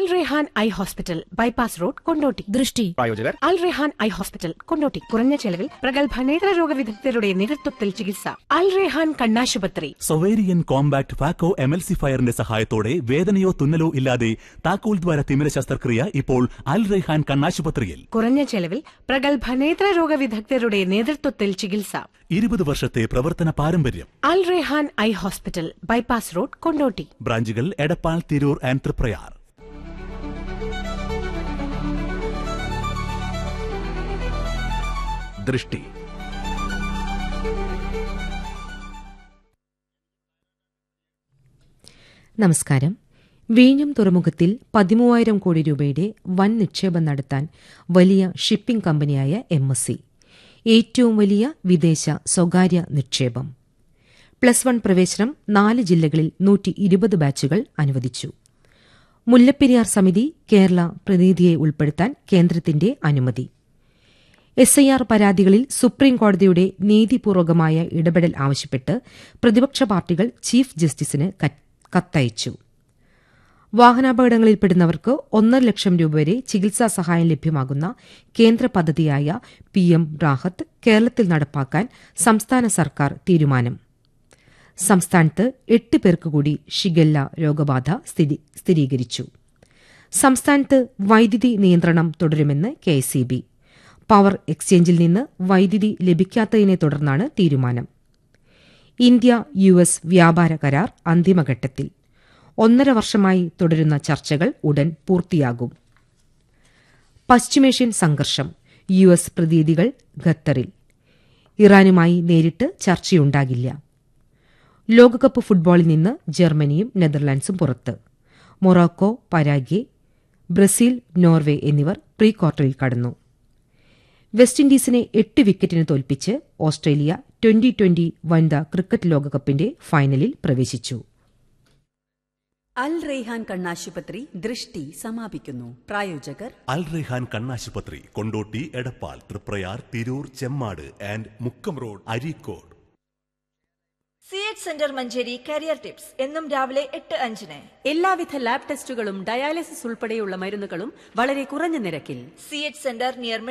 അൽ Rehan eye hospital bypass road Kondotty ദൃഷ്ടി പ്രായോജകർ Al Rehan eye hospital Kondotty കുറഞ്ഞ ചെലവിൽ പ്രഗത്ഭ നേത്രരോഗ വിദഗ്ധരുടെ നേതൃത്വത്തിൽ ചികിത്സ അൽ റെഹാൻ കണ്ണാശുപത്രി സൊവേരിയൻ കോമ്പാക്ട് ഫാക്കോ എമൽസിഫയറിന്റെ സഹായത്തോടെ വേദനയോ തുന്നലോ ഇല്ലാതെ താക്കോൽ ദ്വാര തിമിര ശസ്ത്രക്രിയ ഇപ്പോൾ അൽ റെഹാൻ കണ്ണാശുപത്രിയിൽ കുറഞ്ഞ ചെലവിൽ പ്രഗത്ഭ നേത്രരോഗ വിദഗ്ധരുടെ നേതൃത്വത്തിൽ ചികിത്സ ഇരുപത് വർഷത്തെ പ്രവർത്തന പാരമ്പര്യം Al Rehan eye hospital bypass road Kondotty ബ്രാഞ്ചുകൾ എടപ്പാൾ തിരൂർ ആൻഡ് തൃപ്രയാർ ദൃഷ്ടി നമസ്കാരം വീഞ്ഞം തുറമുഖത്തിൽ പതിമൂവായിരം കോടി രൂപയുടെ വൻ നിക്ഷേപം നടത്താൻ വലിയ ഷിപ്പിംഗ് കമ്പനിയായ എം എസ് സി ഏറ്റവും വലിയ വിദേശ സ്വകാര്യ നിക്ഷേപം പ്ലസ് വൺ പ്രവേശനം നാല് ജില്ലകളിൽ നൂറ്റി ഇരുപത് ബാച്ചുകൾ അനുവദിച്ചു മുല്ലപ്പെരിയാർ സമിതി കേരള പ്രതിനിധിയെ ഉൾപ്പെടുത്താൻ കേന്ദ്രത്തിന്റെ അനുമതി എസ് ഐ ആർ പരാതികളിൽ സുപ്രീം കോടതിയുടെ നീതിപൂർവകമായ ഇടപെടൽ ആവശ്യപ്പെട്ട് പ്രതിപക്ഷ പാർട്ടികൾ ചീഫ് ജസ്റ്റിസിന് കത്ത് കത്തയച്ചു വാഹനാപകടങ്ങളിൽപ്പെടുന്നവർക്ക് ഒന്നര ലക്ഷം രൂപ വരെ ചികിത്സാ സഹായം ലഭ്യമാകുന്ന കേന്ദ്ര പദ്ധതിയായ പി എം റാഹത്ത് കേരളത്തിൽ നടപ്പാക്കാൻ സംസ്ഥാന സർക്കാർ തീരുമാനം സംസ്ഥാനത്ത് എട്ട് പേർക്ക് കൂടി ഷിഗല്ല രോഗബാധ സ്ഥിതി സ്ഥിരീകരിച്ചു സംസ്ഥാനത്ത് വൈദ്യുതി നിയന്ത്രണം തുടരുമെന്ന് കെ പവർ എക്സ്ചേഞ്ചിൽ നിന്ന് വൈദ്യുതി ലഭിക്കാത്തതിനെ തുടർന്നാണ് തീരുമാനം ഇന്ത്യ യു എസ് വ്യാപാര കരാർ അന്തിമഘട്ടത്തിൽ ഒന്നര വർഷമായി തുടരുന്ന ചർച്ചകൾ ഉടൻ പൂർത്തിയാകും പശ്ചിമേഷ്യൻ സംഘർഷം യു എസ് പ്രതിനിധികൾ ഖത്തറിൽ ഇറാനുമായി നേരിട്ട് ചർച്ചയുണ്ടാകില്ല ലോകകപ്പ് ഫുട്ബോളിൽ നിന്ന് ജർമ്മനിയും നെതർലാൻഡ്സും പുറത്ത് മൊറോക്കോ പരാഗ്വെ ബ്രസീൽ നോർവേ എന്നിവർ പ്രീ ക്വാർട്ടറിൽ കടന്നു വെസ്റ്റ് ഇൻഡീസിനെ എട്ട് വിക്കറ്റിന് തോൽപ്പിച്ച് ഓസ്ട്രേലിയ ട്വന്റി ട്വന്റി വനിതാ ക്രിക്കറ്റ് ലോകകപ്പിന്റെ ഫൈനലിൽ പ്രവേശിച്ചു അൽ റെയ്ഹാൻ കണ്ണാശുപത്രി ദൃഷ്ടി സമാപിക്കുന്നു പ്രായോജകർ അൽ റെഹാൻ കണ്ണാശുപത്രി Kondotty Edappal Triprayar Tirur Chemmad and Mukkam road Areekode C H centre Manjeri career tips എന്നും രാവിലെ എട്ട് അഞ്ചിന് എല്ലാവിധ ലാബ് ടെസ്റ്റുകളും ഡയാലിസിസ് ഉൾപ്പെടെയുള്ള മരുന്നുകളും വളരെ കുറഞ്ഞ നിരക്കിൽ സി എച്ച് സെന്റർ നിയർ